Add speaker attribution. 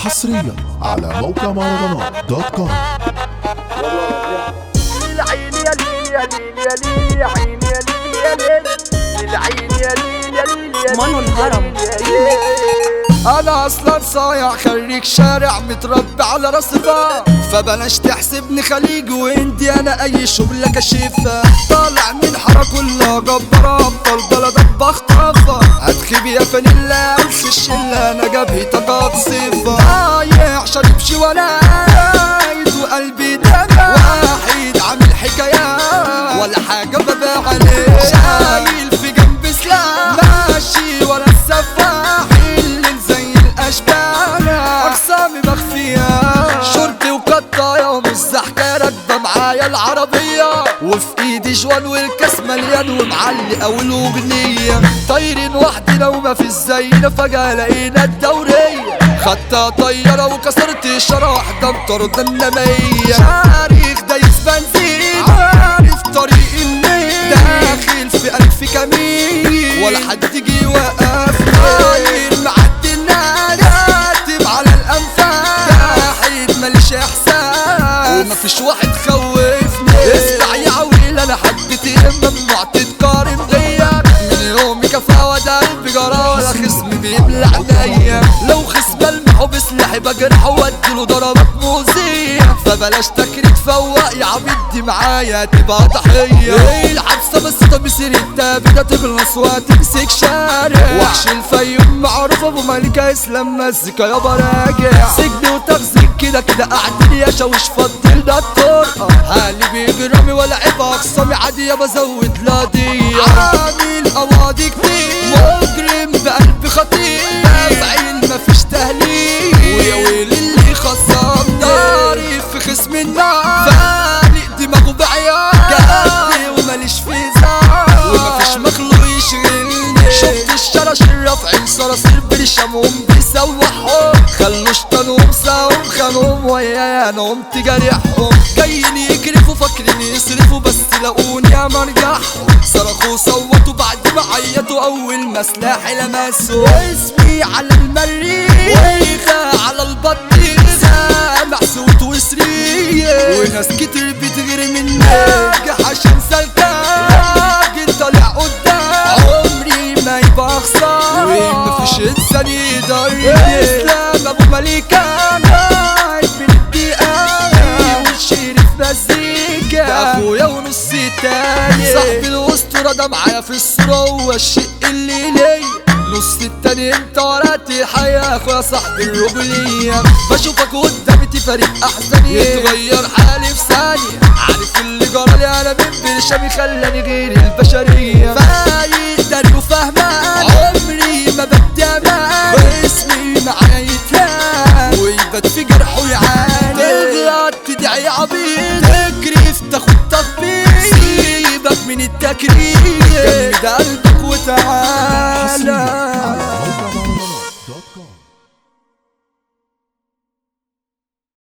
Speaker 1: حصريا على موقع مهرجانات دوت كوم
Speaker 2: العين يا ليل يا ليل يا ليل يا عين يا ليل يا ليل العين يا ليل يا ليل يا
Speaker 3: مانو
Speaker 2: ليل
Speaker 3: الهرم.
Speaker 2: يا ليل.
Speaker 4: انا اصلا صايع خريج شارع متربي على راس بقى فبلاش تحسبني خليج وانتي انا اي شغلة كشفة طالع من حارة كلها جبارة افضل بلدك بخطفها هتخيب يا فانيلا في الشلة انا جبهتك صفة ضايع شربش ولا قايد وقلبي دمع واحد عامل حكايات ولا حاجة ببيع عليه شايل في جنب سلاح ماشي ولا السفاح اللي زي الاشباح اقسامي مخفية شرطي وقطايا ومش حكاية راكبة معايا العربية وفي ايدي جوان والكاس مليان ومعلق اول اغنية طايرين وحدنا وما في زينا فجأة لقينا الدورية خدتها طيارة وكسرت اشارة واحدة مطردنا مية تاريخ دايس بنزين عارف طريق الليل داخل في ألف كمين ولا حد يجي يوقف طاير معدي الناس كاتب على الأنفاس واحد ماليش إحساس ومفيش واحد خوفني اسمع يا عويل أنا حدتي ممنوع تتقارن بيا من يومي كفاوة ده قلبي جرى ولا خصم بيبلع عينيا لو خصم بلمحه بسلاحي بجرحه واديله ضربات مؤذية فبلاش تكريت فوق يا عبيد دي معايا تبقى ضحية ايه الحبسة بس طب يصير التابي ده تخلص وهتمسك شارع وحش الفيوم معروف ابو ملكة اسلام مزيكا يابا راجع سجن وتغزيك كده كده قاعد يا شاوش فضل ده الطرقة حالي بيجرامي ولا عيب اقسامي عادي يابا زود لا دي عامل قواضي كتير مجرم بقلب خطير بعين مفيش تهليل ويا ويل اللي خصم داري في خصم النار فارق دماغه بعيار جدي وماليش في زعل ومفيش مخلوق يشغلني شفت الشرش الرافعين صراصير برشامهم بيسوحهم خلوا شطانهم ساهم خانهم ويايا انا قمت جارحهم جايين يجرفوا فاكرين يصرفوا بس لاقوني اما ارجعهم صرخوا صوتوا بعد ما عيطوا اول ما سلاحي لمسوا اسمي على المريخ ويخا على البطيخ سامع صوت وسرية وناس كتير بتغير مني ناجح عشان سلكان طالع قدام عمري ما يبقى خسارة ومفيش انسان يقدر اسلام ابو مليكة قاعد من الدقيقة والشريف مزيكا ده اخويا ونص التاني صاحبي الاسطورة ده معايا في الصورة هو الشق اللي ليا نص التاني انت ورقت الحياة اخويا صاحبي الرجلية بشوفك قدامي تفارق احزاني يتغير حالي في ثانية عارف اللي جرالي انا من برشامي خلاني غير البشرية فايق داري وفاهمان عمري ما بدي امان واسمي معايا يتهان ويبات في جرحه يعاني تغلط تدعي عبيد تكرف تاخد تطبيق سيبك من التكريم جمد قلبك
Speaker 1: حصريا
Speaker 4: وتعالى
Speaker 1: على موقع مهرجانات دوت كوم